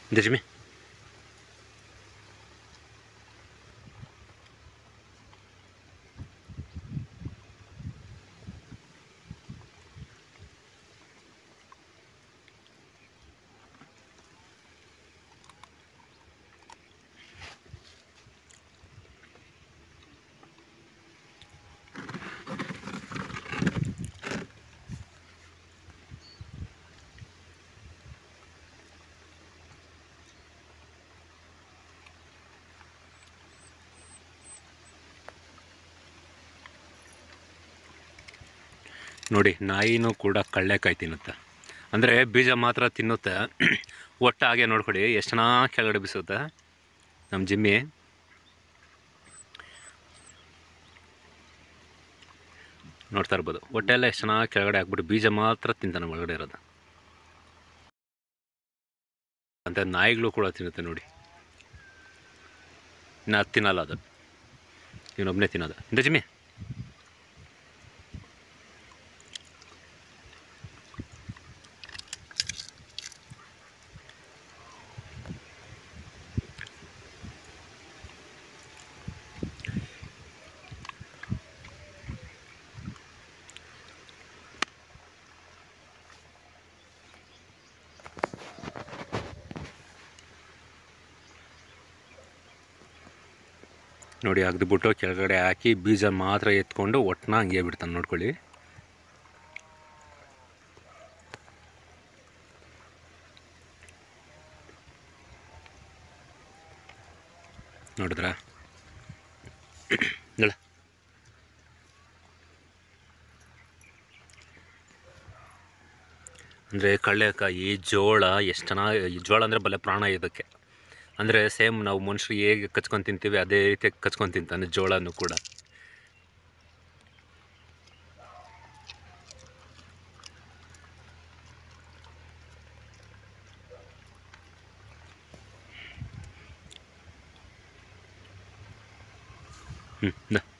ದಜ್ಮಿ ನೋಡಿ ನಾಯಿನೂ ಕೂಡ ಕಳ್ಳೆಕಾಯಿ ತಿನ್ನುತ್ತೆ ಅಂದರೆ ಬೀಜ ಮಾತ್ರ ತಿನ್ನುತ್ತೆ ಒಟ್ಟು ಹಾಗೆ ನೋಡ್ಕೊಡಿ ಎಷ್ಟು ಚೆನ್ನಾಗಿ ಕೆಳಗಡೆ ಬಿಸುತ್ತೆ ನಮ್ಮ ಜಿಮ್ಮಿ ನೋಡ್ತಾ ಇರ್ಬೋದು ಹೊಟ್ಟೆಲ್ಲ ಎಷ್ಟು ಚೆನ್ನಾಗಿ ಕೆಳಗಡೆ ಹಾಕ್ಬಿಟ್ಟು ಬೀಜ ಮಾತ್ರ ತಿಂತಾನೆ ಒಳಗಡೆ ಇರೋದು ಅಂತ ನಾಯಿಗಳು ಕೂಡ ತಿನ್ನುತ್ತೆ ನೋಡಿ ಇನ್ನು ಅದು ತಿನ್ನಲ್ಲ ಅದು ಇವನೊಬ್ಬನೇ ತಿನ್ನೋದು ಇಂದ ಜಿಮ್ಮಿ ನೋಡಿ ಅಗ್ದುಬಿಟ್ಟು ಕೆಳಗಡೆ ಹಾಕಿ ಬೀಜ ಮಾತ್ರ ಎತ್ಕೊಂಡು ಒಟ್ಟನ ಹಂಗೆ ಬಿಡ್ತಾನೆ ನೋಡ್ಕೊಳ್ಳಿ ನೋಡಿದ್ರಾ ನೋಡ ಅಂದರೆ ಕಳ್ಳೆಕಾಯಿ ಜೋಳ ಎಷ್ಟು ಚೆನ್ನಾಗಿ ಈ ಜೋಳ ಅಂದರೆ ಬಲೆ ಪ್ರಾಣ ಇದಕ್ಕೆ ಅಂದರೆ ಸೇಮ್ ನಾವು ಮನುಷ್ಯರು ಹೇಗೆ ಕಚ್ಕೊಂಡು ತಿಂತೀವಿ ಅದೇ ರೀತಿ ಕಚ್ಕೊಂಡು ತಿಂತಾನೆ ಜೋಳನೂ ಕೂಡ ಹ್ಞೂ